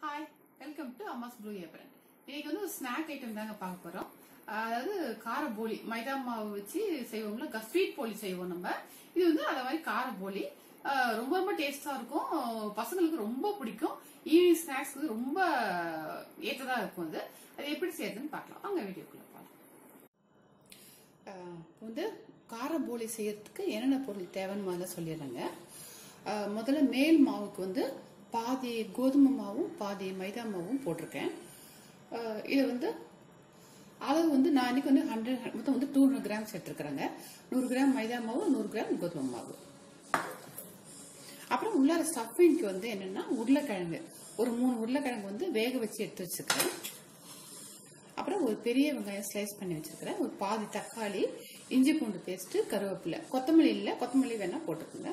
Hi welcome to Amma's blue apron இன்னைக்கு வந்து ஒரு ஸ்நாக் ஐட்டம் தாங்க பார்க்க போறோம் அதாவது கார போலி மைதா மாவு வச்சு செய்வோம்ல ஸ்வீட் போலி செய்வோம் நம்ம இது வந்து அத மாதிரி கார போலி ஆஹ் ரொம்ப ரொம்ப டேஸ்டா இருக்கும் பசங்களுக்கு ரொம்ப பிடிக்கும் ஈவினிங் ஸ்நாக்ஸ் வந்து ரொம்ப ஏற்றதா இருக்கும் அது அது எப்படி செய்யறதுன்னு பார்க்கலாம் வாங்க வீடியோக்குள்ள பார்க்கலாம் ஆஹ் வந்து கார போலி செய்யறதுக்கு என்னென்ன பொருள் தேவைன்னு முதல்ல சொல்லிடுறேங்க ஆஹ் முதல்ல மேல் மாவுக்கு வந்து பாதி கோதுமை மாவும் பாதி மைதா மாவும் போட்டிருக்கேன் ஆஹ் இது வந்து அளவு வந்து நான் இன்னைக்கு வந்து ஹண்ட்ரட் மொத்தம் வந்து டூ ஹண்ட்ரட் கிராம்ஸ் எடுத்துருக்குறேங்க நூறு கிராம் மைதா மாவு நூறு கிராம் கோதுமை மாவு அப்புறம் உள்ளார ஸ்டஃபிங்க்கு வந்து என்னன்னா உருளைக்கிழங்கு ஒரு மூணு உருளைக்கிழங்கு வந்து வேக வச்சு எடுத்து வச்சிருக்கிறேன் அப்புறம் ஒரு பெரிய வெங்காயம் ஸ்லைஸ் பண்ணி வச்சிருக்கிறேன் ஒரு பாதி தக்காளி இஞ்சி பூண்டு பேஸ்ட் கருவேப்பிலை கொத்தமல்லி இல்லை கொத்தமல்லி வேணா போட்டுக்கோங்க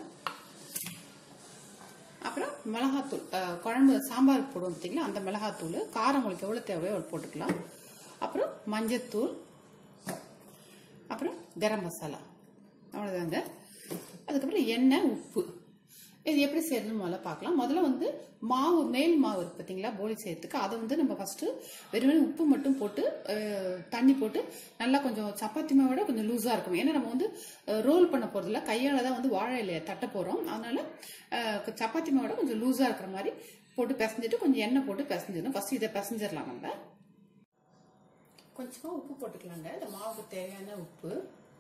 அப்புறம் மிளகாத்தூள் அஹ், குழம்பு சாம்பார் போடுவோம் பார்த்தீங்களா அந்த மிளகாத்தூள் காரம் உங்களுக்கு எவ்வளோ தேவையோ அவ்வளோ போட்டுக்கலாம் அப்புறம் மஞ்சத்தூள் அப்புறம் கரம் மசாலா அவ்வளோதாங்க அதுக்கப்புறம் எண்ணெய் உப்பு இது எப்படி செய்யறதுன்னு முதல்ல பார்க்கலாம் முதல்ல வந்து மாவு மேல் மாவு இருக்கு பார்த்தீங்களா போலி செய்யறதுக்கு அதை வந்து நம்ம ஃபர்ஸ்ட் வெறுமனே உப்பு மட்டும் போட்டு அஹ், தண்ணி போட்டு நல்லா கொஞ்சம் சப்பாத்தி மாவோட கொஞ்சம் லூஸா இருக்கும் ஏன்னா நம்ம வந்து ரோல் பண்ண போறதில்ல கையால தான் வந்து வாழை இலையை தட்ட போறோம் அதனால அஹ், சப்பாத்தி மாவோட கொஞ்சம் லூஸா இருக்கிற மாதிரி போட்டு பிசைஞ்சிட்டு கொஞ்சம் எண்ணெய் போட்டு பிசைஞ்சிடணும் ஃபர்ஸ்ட் இதை பிசைஞ்சிடலாம் நம்ம கொஞ்சமா உப்பு போட்டுக்கலாங்க இந்த மாவுக்கு தேவையான உப்பு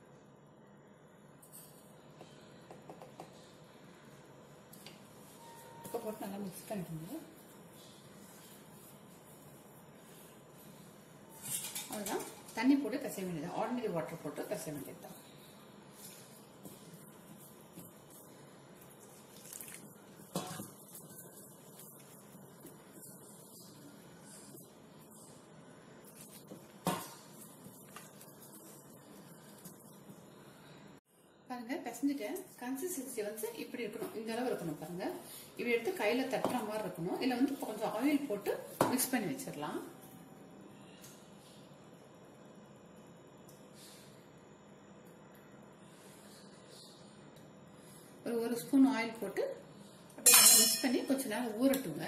உப்பு போட்டு நல்லா மிக்ஸ் பண்ணிக்கோங்க அவ்வளோதான் தண்ணி போட்டு பிசைய வேண்டியது ஆர்டினரி வாட்டர் போட்டு பிசைய வேண்டியது தான் பாருங்க பிசைஞ்சிட்டேன் கன்சிஸ்டன்சி வந்து இப்படி இருக்கணும் இந்த அளவு இருக்கணும் பாருங்க இப்படி எடுத்து கையில தட்டுற மாதிரி இருக்கணும் இல்ல வந்து கொஞ்சம் ஆயில் போட்டு மிக்ஸ் பண்ணி வச்சிடலாம் ஒரு ஒரு ஸ்பூன் ஆயில் போட்டு அப்படியே நல்லா மிக்ஸ் பண்ணி கொஞ்ச நேரம் ஊறட்டுங்க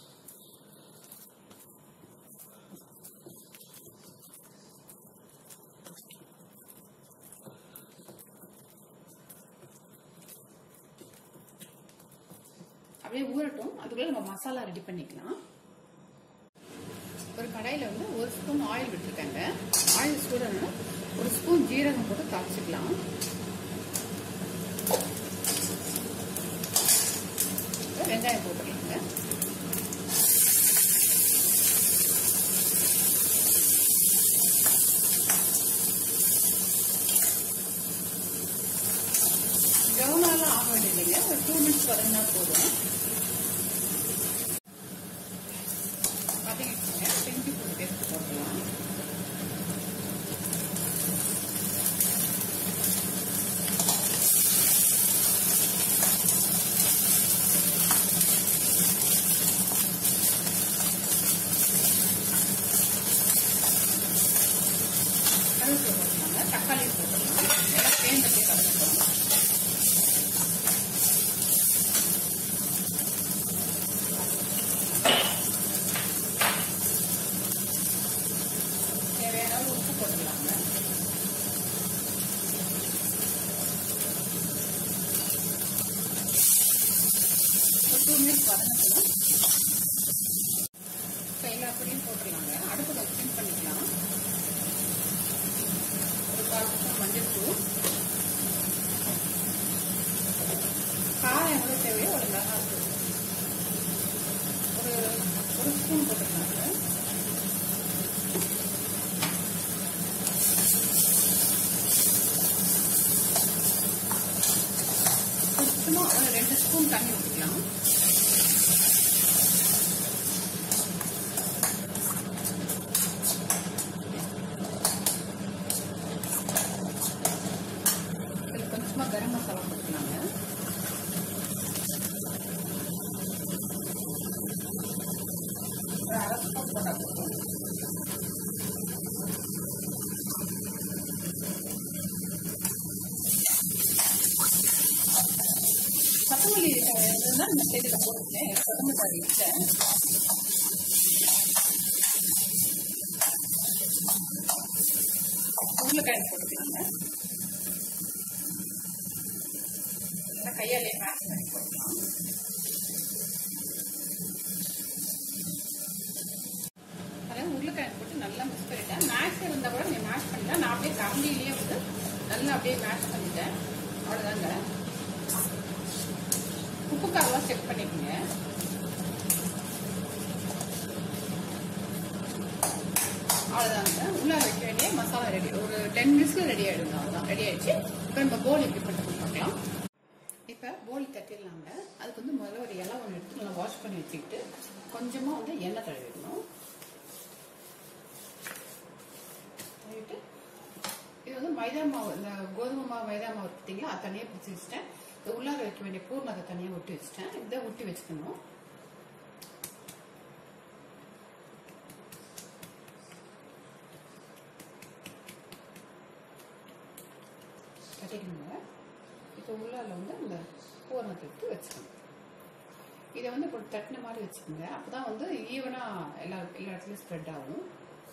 அப்படியே ஊறட்டும் அதுக்குள்ள நம்ம மசாலா ரெடி பண்ணிக்கலாம் ஒரு கடாயில வந்து ஒரு ஸ்பூன் ஆயில் விட்டுருக்காங்க ஆயில் சூடணும் ஒரு ஸ்பூன் ஜீரகம் போட்டு தாளிச்சுக்கலாம் வெங்காயம் போட்டுக்கலாங்க ப்ரௌனாலாம் ஆக வேண்டியதில்லைங்க ஒரு டூ மினிட்ஸ் வதங்கினா போதும் வதங்கிடுச்சுங்க செஞ்சு போட்டு டேஸ்ட் போட்டுக்கலாம் கருவேப்பிலை போட்டுக்கலாங்க தக்காளி போட்டுக்கலாம் எல்லாம் சேர்ந்து கலந்துக்கலாம் தேவையான அளவு உப்பு போட்டுக்கலாங்க ஒரு டூ மினிட்ஸ் வதங்கணும் இப்போ எல்லா பொடியும் போட்டுக்கலாங்க அடுப்பு கொஞ்சம் சிம் பண்ணிக்கலாம் ஒரு கால் ஸ்பூன் மஞ்சள் தூள் காரம் எவ்வளோ தேவையோ ஒரு மிளகாய் தூள் ஒரு ஒரு ஸ்பூன் போட்டுக்கலாங்க சுத்தமா ஒரு ரெண்டு ஸ்பூன் தண்ணி ஊற்றிக்கலாம் இதுல கொஞ்சமா கரம் மசாலா போட்டுக்கலாங்க ஒரு அரை ஸ்பூன் போட்டா போதும் கொத்தமல்லி இருந்தால் இந்த சைடில் போட்டுருக்கேன் கொத்தமல்லி விட்டேன் உருளைக்கிழங்கு போட்டுக்கலாங்க நல்லா கையாலே மேஷ் பண்ணி போட்டுக்கலாம் அதாவது உருளைக்கிழங்கு போட்டு நல்லா மிக்ஸ் பண்ணிட்டேன் மேஷ் இருந்தால் கூட நீங்கள் மேஷ் பண்ணிட்டேன் நான் அப்படியே கரண்டிலேயே வந்து நல்லா அப்படியே மேஷ் பண்ணிட்டேன் அவ்வளோதாங்க உப்பு காரெல்லாம் செக் பண்ணிக்கோங்க அவ்வளோதாங்க உள்ளார வைக்க வேண்டிய மசாலா ரெடி ஒரு டென் மினிட்ஸ்ல ரெடி ஆயிடுங்க அவ்வளோதான் ரெடி ஆயிடுச்சு இப்போ நம்ம போல் எப்படி பண்ணுறது பார்க்கலாம் இப்போ போல் தட்டிடலாங்க அதுக்கு வந்து முதல்ல ஒரு இலை ஒன்று எடுத்து நல்லா வாஷ் பண்ணி வச்சுக்கிட்டு கொஞ்சமாக வந்து எண்ணெய் தடவிடணும் தடவிட்டு இது வந்து மைதா மாவு இந்த கோதுமை மாவு மைதா மாவு பார்த்தீங்களா அது தனியாக பிடிச்சி வச்சுட்டேன் இது உள்ளார வைக்க வேண்டிய பூர்ணத்தை தனியாக ஒட்டி வச்சுட்டேன் இதை ஒட்டி வச்சுக்கணும் கட்டிக்கணுங்க இப்போ உள்ளால வந்து அந்த பூரணத்தை எடுத்து வச்சுக்கணும் இதை வந்து இப்போ தட்டின மாதிரி வச்சுக்கோங்க அப்பதான் வந்து ஈவனாக எல்லா எல்லா இடத்துலையும் ஸ்ப்ரெட் ஆகும்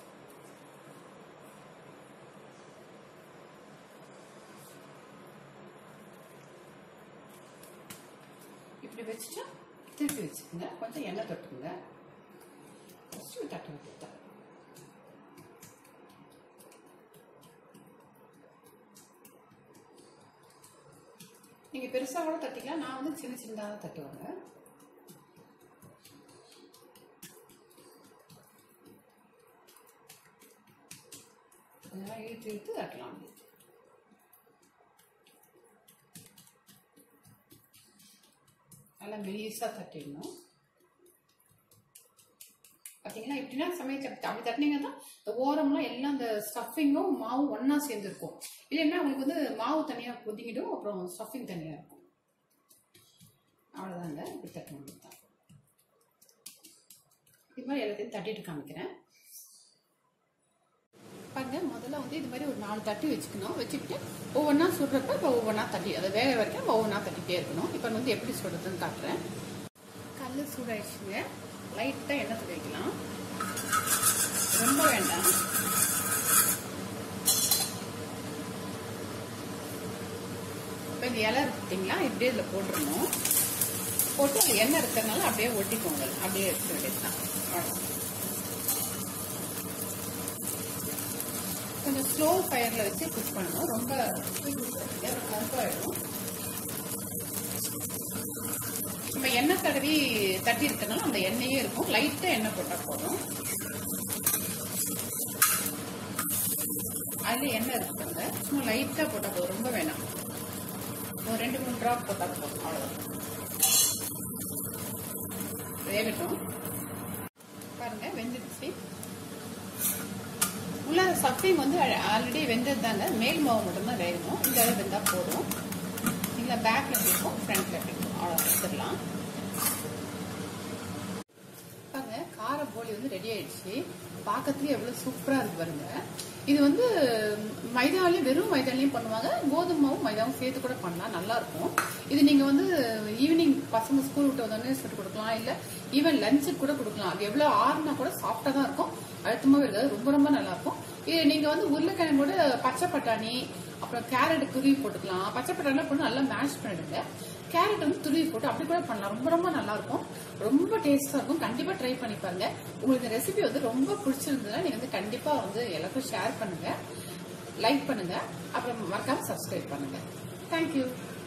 இப்படி வச்சுட்டு திருப்பி வச்சுக்கோங்க கொஞ்சம் எண்ணெய் தொட்டுக்குங்க ஃபஸ்ட்டு தட்டு விட்டுட்டேன் நீங்க பெருசா கூட தட்டிக்கலாம் நான் வந்து சின்ன சின்னதாக தான் தட்டுவாங்க அதெல்லாம் இழுத்து இழுத்து தட்டலாம் அப்படி. நல்லா மெலிசா தட்டிடணும் பார்த்தீங்கன்னா இப்படின்னா சமையல் சட்டி அப்படி தட்டினீங்கன்னா இந்த ஓரம்லாம் எல்லாம் அந்த ஸ்டஃபிங்கும் மாவும் ஒன்றா சேர்ந்துருக்கும் இல்லைன்னா உங்களுக்கு வந்து மாவு தனியாக கொதிக்கிடும் அப்புறம் ஸ்டஃபிங் தனியாக இருக்கும் அவ்வளோதாங்க இப்படி தட்டணும் தான் இது மாதிரி எல்லாத்தையும் தட்டிட்டு காமிக்கிறேன் பாருங்க முதல்ல வந்து இது மாதிரி ஒரு நாலு தட்டி வச்சுக்கணும் வச்சுக்கிட்டு ஒவ்வொன்றா சுடுறப்ப இப்போ ஒவ்வொன்றா தட்டி அதை வேக வரைக்கும் நம்ம ஒவ்வொன்றா தட்டிகிட்டே இருக்கணும் இப்போ வந்து எப்படி சுடுறதுன்னு காட்டுறேன் கல் சூடாயிடுச்சுங்க லைட்டாக எண்ணெய் தூவி வைக்கலாம் ரொம்ப வேண்டாம் இப்போ இந்த இலை இருக்கு பார்த்தீங்களா இப்படியே இதில் போட்டுருணும் போட்டு அது எண்ணெய் இருக்கிறதுனால அப்படியே ஒட்டிக்கோங்க அப்படியே எடுக்க வேண்டியதுதான் அவ்வளவுதான். கொஞ்சம் ஸ்லோ ஃபயரில் வச்சு குக் பண்ணணும் ரொம்ப கருப்பாயிடும் நம்ம எண்ணெய் தடவி தட்டி இருக்கனால அந்த எண்ணெயே இருக்கும் லைட்டாக எண்ணெய் போட்டால் போதும் அதில் எண்ணெய் இருக்குங்க சும்மா லைட்டாக போட்டால் போதும் ரொம்ப வேணாம் ஒரு ரெண்டு மூணு ட்ராப் போட்டால் போதும் அவ்வளோதான் வேகட்டும் பாருங்க வெந்துடுச்சு உள்ள சஃபிங் வந்து ஆல்ரெடி வெந்தது தாங்க மேல் மாவு மட்டும்தான் வேகணும் இந்த அளவு வெந்தால் போதும் இல்லை பேக்கில் எப்படி இருக்கும் ஃப்ரண்ட்டில் எப்படி இருக்கும் அவ்வளோ எடுத்துடலாம் பாருங்க கார போலி வந்து ரெடி ஆயிடுச்சு பார்க்கறதுக்கு எவ்வளவு சூப்பரா இருக்கு பாருங்க இது வந்து மைதாலையும் வெறும் மைதாலையும் பண்ணுவாங்க கோதுமை மாவும் மைதாவும் சேர்த்து கூட பண்ணலாம் நல்லா இருக்கும் இது நீங்க வந்து ஈவினிங் பசங்க ஸ்கூல் விட்டு வந்தோடனே சுட்டு கொடுக்கலாம் இல்ல ஈவன் லஞ்சுக்கு கூட கொடுக்கலாம் அது எவ்வளவு ஆறுனா கூட சாஃப்டா தான் இருக்கும் அழுத்தமாவே இருக்காது ரொம்ப ரொம்ப நல்லா இருக்கும் இது நீங்க வந்து உருளைக்கிழங்கோட பச்சை பட்டாணி அப்புறம் கேரட் துருவி போட்டுக்கலாம் பச்சை பட்டாணி போட்டு நல்லா மேஷ் பண்ணிடுங்க கேரட் வந்து துருவி போட்டு அப்படி கூட பண்ணலாம் ரொம்ப ரொம்ப நல்லா இருக்கும் ரொம்ப டேஸ்டா இருக்கும் கண்டிப்பா ட்ரை பண்ணி பாருங்க உங்களுக்கு இந்த ரெசிபி வந்து ரொம்ப பிடிச்சிருந்ததுன்னா நீங்க வந்து கண்டிப்பா வந்து எல்லாருக்கும் ஷேர் பண்ணுங்க லைக் பண்ணுங்க அப்புறம் மறக்காம சப்ஸ்கிரைப் பண்ணுங்க தேங்க்யூ